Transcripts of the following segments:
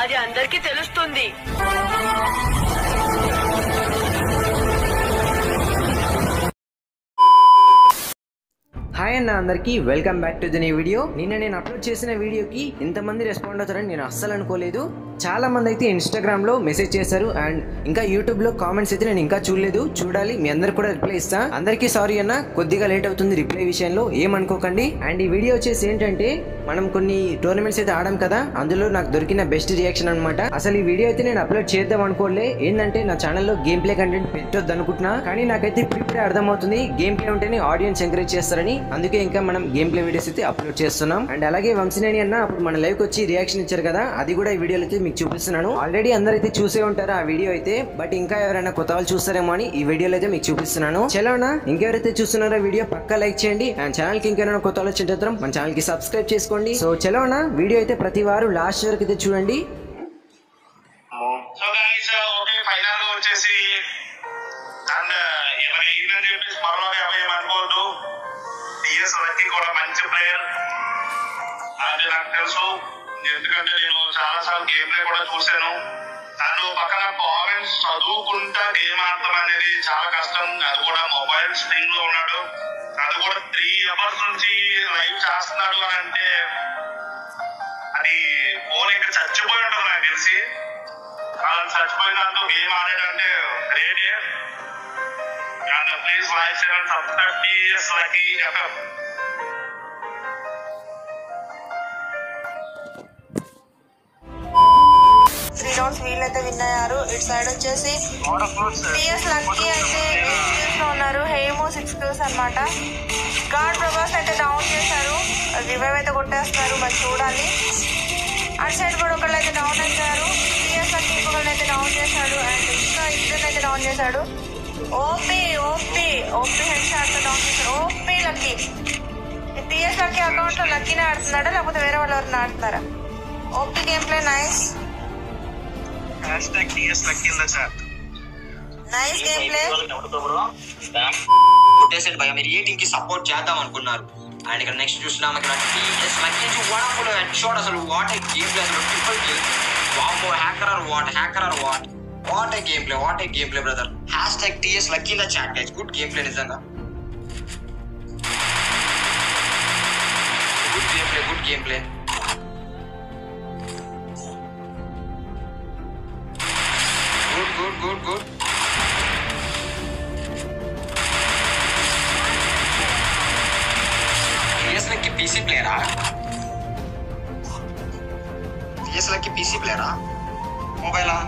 అది అందరికీ తెలుస్తుంది హాయ్ అన్న అందరికీ వెల్కమ్ బ్యాక్ టు ది నీ వీడియో నిన్న నేను అప్లోడ్ చేసిన వీడియోకి ఇంతమంది రెస్పాండ్ అవుతారని నేను అస్సలు అనుకోలేదు చాలా మంది అయితే ఇన్స్టాగ్రామ్ లో మెసేజ్ చేశారు అండ్ ఇంకా యూట్యూబ్ లో కామెంట్స్ అయితే నేను ఇంకా చూడలేదు చూడాలి మీ అందరు కూడా రిప్లై ఇస్తా అందరికీ సారీ అన్న కొద్దిగా లేట్ అవుతుంది రిప్లై విషయంలో ఏమనుకోకండి అండ్ ఈ వీడియో వచ్చేసి ఏంటంటే మనం కొన్ని టోర్నమెంట్స్ అయితే ఆడాం కదా అందులో నాకు దొరికిన బెస్ట్ రియాక్షన్ అనమాట అసలు ఈ వీడియో అయితే నేను అప్లోడ్ చేద్దాం అనుకోలే ఏంటంటే నా ఛానల్లో గేమ్ ప్లే కంటెంట్ పెట్టొద్దు అనుకుంటున్నా కానీ నాకైతే ఇప్పుడిప్పుడే అర్థమవుతుంది గేమ్ ప్లే ఉంటేనే ఆడియన్స్ ఎంకరేజ్ చేస్తారని అందుకే ఇంకా మనం గేమ్ ప్లే వీడియోస్ అయితే అప్లోడ్ చేస్తున్నాం అండ్ అలాగే వంశనేని అన్న అప్పుడు మన లైవ్ వచ్చి రియాక్షన్ ఇచ్చారు కదా అది కూడా ఈ వీడియోలో అయితే మీకు చూపిస్తున్నాను ఆల్రెడీ అందరైతే చూసే ఉంటారు ఆ వీడియో అయితే బట్ ఇంకా ఎవరైనా కొత్త వాళ్ళు చూస్తారేమో అని ఈ వీడియోలో అయితే మీకు చూపిస్తున్నాను చలోనా ఇంకెవరైతే చూస్తున్నారో వీడియో పక్కా లైక్ చేయండి అండ్ ఛానల్ కి ఇంకెవరైనా కొత్త వాళ్ళు వచ్చేటప్పుడు మన ఛానల్ కి సబ్స్క్రైబ్ చేసుకోండి సో చలోనా వీడియో అయితే ప్రతి వారు లాస్ట్ వరకు అయితే చూడండి సో గైస్ ఓకే ఫైనల్ గా వచ్చేసి అండ్ ఏమైనా అయిందని చెప్పేసి మరో యాభై అనుకోవద్దు టీఎస్ లక్కీ కూడా మంచి ప్లేయర్ అది నాకు తెలుసు ఎందుకంటే నేను చాలా సార్లు గేమ్ ప్లే కూడా చూశాను తను పక్కన కామెంట్స్ చదువుకుంటా గేమ్ ఆడటం అనేది చాలా కష్టం అది కూడా మొబైల్ స్క్రీన్ లో ఉన్నాడు అది కూడా త్రీ అవర్స్ నుంచి లైవ్ చేస్తున్నాడు అని అంటే అది ఫోన్ ఇంకా చచ్చిపోయి ఉంటుంది నాకు తెలిసి అలా చచ్చిపోయినందుకు గేమ్ ఆడాడంటే గ్రేట్ అండ్ ప్లీజ్ లైక్ చేయండి subscribe TS Lucky FM three rounds వీళ్ళైతే విన్ అయ్యారు ఇటు సైడ్ వచ్చేసి టిఎస్ లక్కీ అయితే ఎయిట్ కిల్స్ లో ఉన్నారు హేమో సిక్స్ కిల్స్ అనమాట గాడ్ ప్రభాస్ అయితే డౌన్ చేశారు రివైవ్ అయితే కొట్టేస్తున్నారు మరి చూడాలి అటు సైడ్ కూడా ఒకళ్ళు అయితే డౌన్ అయ్యారు టిఎస్ లక్కీ ఇంకొకళ్ళు అయితే డౌన్ చేశాడు అండ్ ఇంకా ఇద్దరు అయితే డౌన్ చేశాడు OP OP OP head shot down చేశాడు OP Lucky TS Lucky account లో లక్కీనే ఆడుతున్నాడా లేకపోతే వేరే వాళ్ళు ఎవరైనా ఆడుతున్నారా OP game play nice hashtag TS Lucky in the chat nice game play కొట్టేసాడు భయ మీరు ఏ టీమ్ కి సపోర్ట్ చేద్దాం అనుకున్నారు అండ్ ఇక్కడ నెక్స్ట్ చూస్తున్నాం ఇక్కడ TS Lucky wonderful head shot అసలు వాట్ ఏ గేమ్ ప్లే అసలు ట్రిపుల్ కిల్ వామ్మో hacker or what hacker or what what a game play what a game play brother hashtag TS Lucky in the chat guys good game play నిజంగా good game play good game play good good good good టీఎస్లకి PC ప్లేయరా టీఎస్లకి PC ప్లేయరా మొబైలా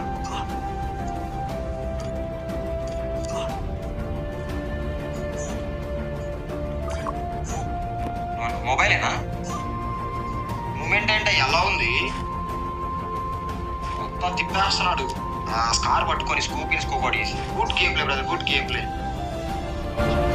మొబైలేనా moment అంటే ఎలా ఉంది మొత్తం తిప్పేస్తున్నాడు ఆ స్కార్ పట్టుకొని scope in scope good game play brother good game play